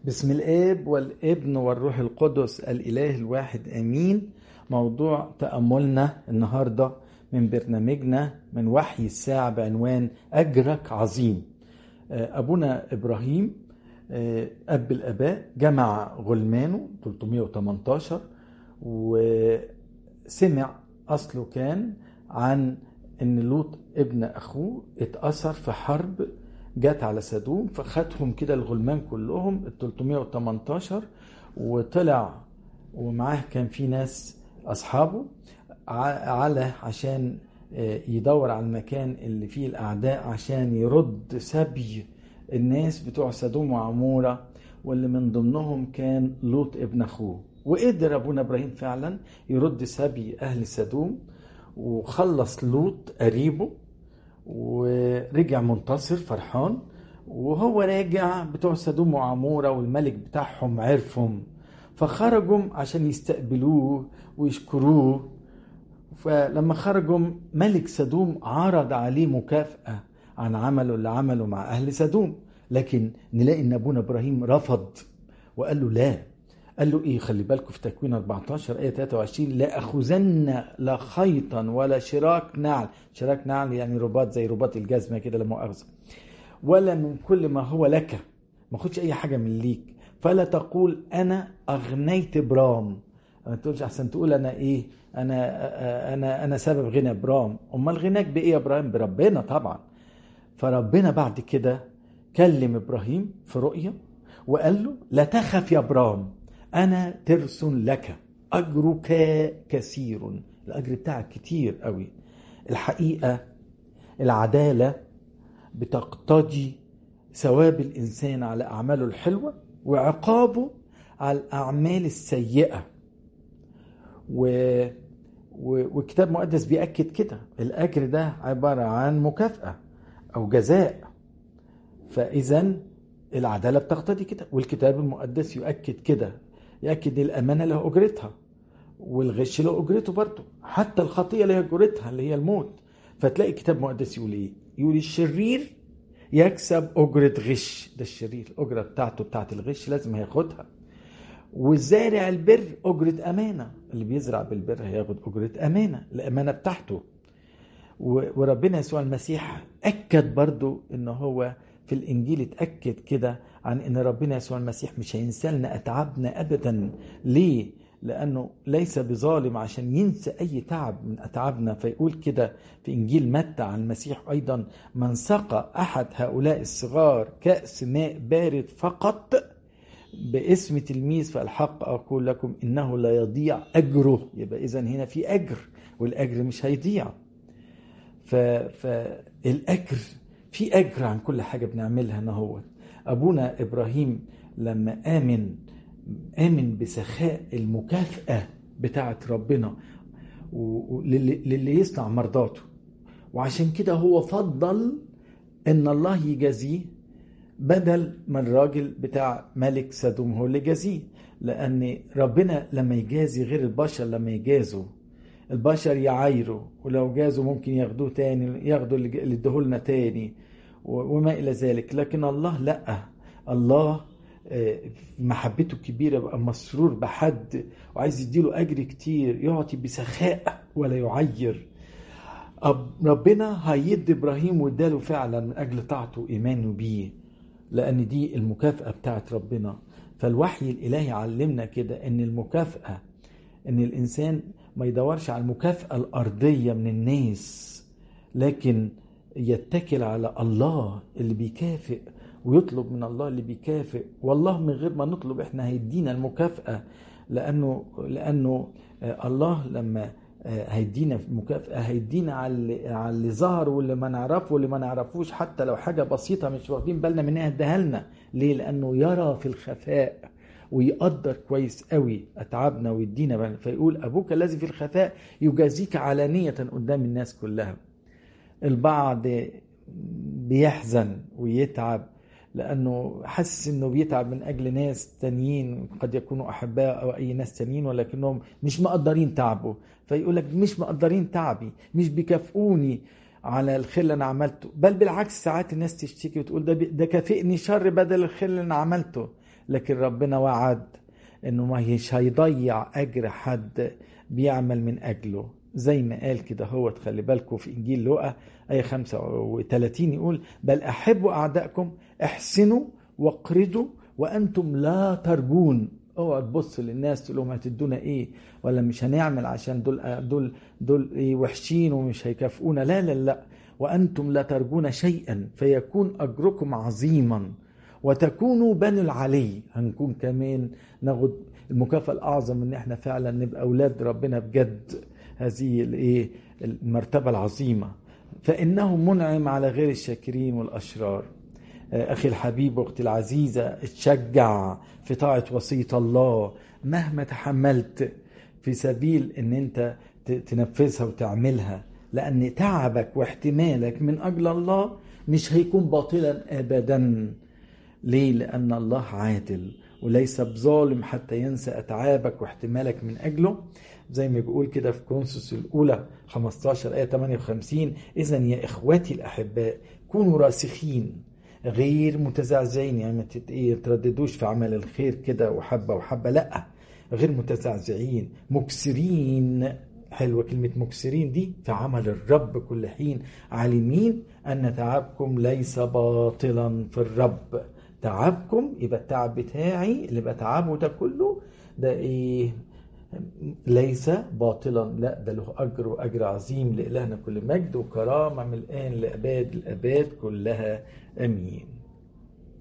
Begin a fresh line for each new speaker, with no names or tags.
بسم الاب والابن والروح القدس الاله الواحد امين موضوع تاملنا النهارده من برنامجنا من وحي الساعه بعنوان اجرك عظيم ابونا ابراهيم اب الاباء جمع غلمانه 318 وسمع اصله كان عن ان لوط ابن اخوه اتاثر في حرب جت على سدوم فخدهم كده الغلمان كلهم ال 318 وطلع ومعاه كان في ناس اصحابه على عشان يدور على المكان اللي فيه الاعداء عشان يرد سبي الناس بتوع سدوم وعموره واللي من ضمنهم كان لوط ابن اخوه وقدر ابونا ابراهيم فعلا يرد سبي اهل سدوم وخلص لوط قريبه ورجع منتصر فرحان وهو راجع بتوع سدوم وعموره والملك بتاعهم عرفهم فخرجوا عشان يستقبلوه ويشكروه فلما خرجوا ملك سدوم عرض عليه مكافأة عن عمله اللي عمله مع أهل سدوم لكن نلاقي ان ابونا ابراهيم رفض وقال له لا قال له ايه خلي بالكم في تكوين 14 ايه 23 لا اخذن لا خيطا ولا شراك نعل شراك نعل يعني رباط زي رباط الجزمه كده لا مؤاخذه ولا من كل ما هو لك ما خدش اي حاجه من ليك فلا تقول انا اغنيت برام ما تقولش احسن تقول انا ايه انا انا انا سبب غنى برام امال غناك بايه يا ابراهيم بربنا طبعا فربنا بعد كده كلم ابراهيم في رؤيه وقال له لا تخف يا ابرام انا ترس لك اجرك كثير الاجر بتاعك كتير قوي الحقيقه العداله بتقتضي ثواب الانسان على اعماله الحلوه وعقابه على الاعمال السيئه و وكتاب مقدس بيأكد كده الأجر ده عبارة عن مكافأة أو جزاء فإذا العدالة بتقتضي كده والكتاب المقدس يؤكد كده يأكد الأمانة له أجرتها والغش له أجرته برضه حتى الخطية لها أجرتها اللي هي الموت فتلاقي الكتاب المقدس يقول إيه؟ يقول الشرير يكسب أجرة غش ده الشرير الأجرة بتاعته بتاعت الغش لازم هياخدها والزارع البر أجرة أمانة اللي بيزرع بالبر هياخد أجرة أمانة الأمانة بتاعته وربنا يسوع المسيح أكد برضو إن هو في الإنجيل اتأكد كده عن إن ربنا يسوع المسيح مش هينسى لنا أتعابنا أبدا ليه؟ لأنه ليس بظالم عشان ينسى أي تعب من أتعابنا فيقول كده في إنجيل متى عن المسيح أيضا من سقى أحد هؤلاء الصغار كأس ماء بارد فقط باسم تلميذ فالحق أقول لكم إنه لا يضيع أجره يبقى إذا هنا في أجر والأجر مش هيضيع فالأجر في أجر عن كل حاجة بنعملها نهو أبونا إبراهيم لما آمن آمن بسخاء المكافأة بتاعة ربنا للي يصنع مرضاته وعشان كده هو فضل ان الله يجازيه بدل ما الراجل بتاع ملك سدوم هو اللي جازيه لان ربنا لما يجازي غير البشر لما يجازوا البشر يعايروا ولو جازوا ممكن ياخدوه تاني ياخدوا اللي ادهولنا تاني وما الى ذلك لكن الله لا الله محبته كبيره بقى مسرور بحد وعايز يديله اجر كتير يعطي بسخاء ولا يعير ربنا هيدي ابراهيم واداله فعلا من اجل طاعته وايمانه بيه لان دي المكافاه بتاعت ربنا فالوحي الالهي علمنا كده ان المكافاه ان الانسان ما يدورش على المكافاه الارضيه من الناس لكن يتكل على الله اللي بيكافئ ويطلب من الله اللي بيكافئ والله من غير ما نطلب احنا هيدينا المكافأة لأنه لأنه الله لما هيدينا مكافأة هيدينا على على اللي ظهر واللي ما نعرفه واللي ما نعرفوش حتى لو حاجة بسيطة مش واخدين بالنا منها اداها لنا ليه؟ لأنه يرى في الخفاء ويقدر كويس قوي أتعابنا ويدينا فيقول أبوك الذي في الخفاء يجازيك علانية قدام الناس كلها البعض بيحزن ويتعب لانه حاسس انه بيتعب من اجل ناس تانيين قد يكونوا احباء او اي ناس تانيين ولكنهم مش مقدرين تعبه فيقول لك مش مقدرين تعبي مش بيكافئوني على الخير اللي انا عملته بل بالعكس ساعات الناس تشتكي وتقول ده ده كافئني شر بدل الخير اللي انا عملته لكن ربنا وعد انه ما مش هيضيع اجر حد بيعمل من اجله زي ما قال كده هو خلي بالكم في انجيل لوقا ايه 35 يقول بل احبوا اعدائكم احسنوا واقرضوا وانتم لا ترجون اوعى تبص للناس تقول لهم هتدونا ايه ولا مش هنعمل عشان دول دول دول ايه وحشين ومش هيكافئونا لا لا لا وانتم لا ترجون شيئا فيكون اجركم عظيما وتكونوا بني العلي هنكون كمان ناخد المكافأة الأعظم إن إحنا فعلا نبقى أولاد ربنا بجد هذه الإيه المرتبة العظيمة فإنه منعم على غير الشاكرين والأشرار أخي الحبيب وأختي العزيزة اتشجع في طاعة وصية الله مهما تحملت في سبيل إن أنت تنفذها وتعملها لأن تعبك واحتمالك من أجل الله مش هيكون باطلا أبدا ليه؟ لأن الله عادل وليس بظالم حتى ينسى أتعابك واحتمالك من أجله زي ما بيقول كده في كونسوس الأولى 15 آية 58 إذا يا إخواتي الأحباء كونوا راسخين غير متزعزعين يعني ما ترددوش في عمل الخير كده وحبة وحبة لأ غير متزعزعين مكسرين حلوة كلمة مكسرين دي في عمل الرب كل حين عالمين أن تعبكم ليس باطلا في الرب تعبكم يبقى التعب بتاعي اللي بتعبه ده كله ده ايه ليس باطلا لا ده له اجر واجر عظيم لالهنا كل مجد وكرامه من الان لاباد الاباد كلها امين